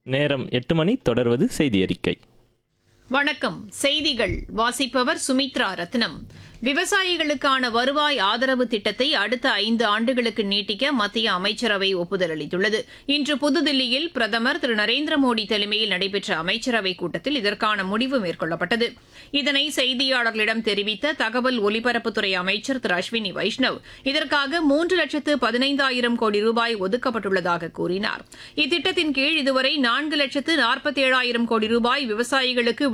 நேரம் எட்டு மணி தொடர்வது செய்தி அறிக்கை வணக்கம் செய்திகள் வாசிப்பவர் சுமித்ரா ரத்னம் விவசாயிகளுக்கான வருவாய் ஆதரவு திட்டத்தை அடுத்த ஐந்து ஆண்டுகளுக்கு நீட்டிக்க மத்திய அமைச்சரவை ஒப்புதல் அளித்துள்ளது இன்று புதுதில்லியில் பிரதமர் திரு நரேந்திர மோடி தலைமையில் நடைபெற்ற அமைச்சரவைக் கூட்டத்தில் இதற்கான முடிவு மேற்கொள்ளப்பட்டது இதனை செய்தியாளர்களிடம் தெரிவித்த தகவல் ஒலிபரப்புத்துறை அமைச்சர் திரு அஸ்வினி வைஷ்ணவ் இதற்காக மூன்று லட்சத்து பதினைந்தாயிரம் கோடி ரூபாய் ஒதுக்கப்பட்டுள்ளதாக கூறினார் இத்திட்டத்தின் கீழ் இதுவரை நான்கு லட்சத்து நாற்பத்தேழாயிரம் கோடி ரூபாய் விவசாயிகளுக்கு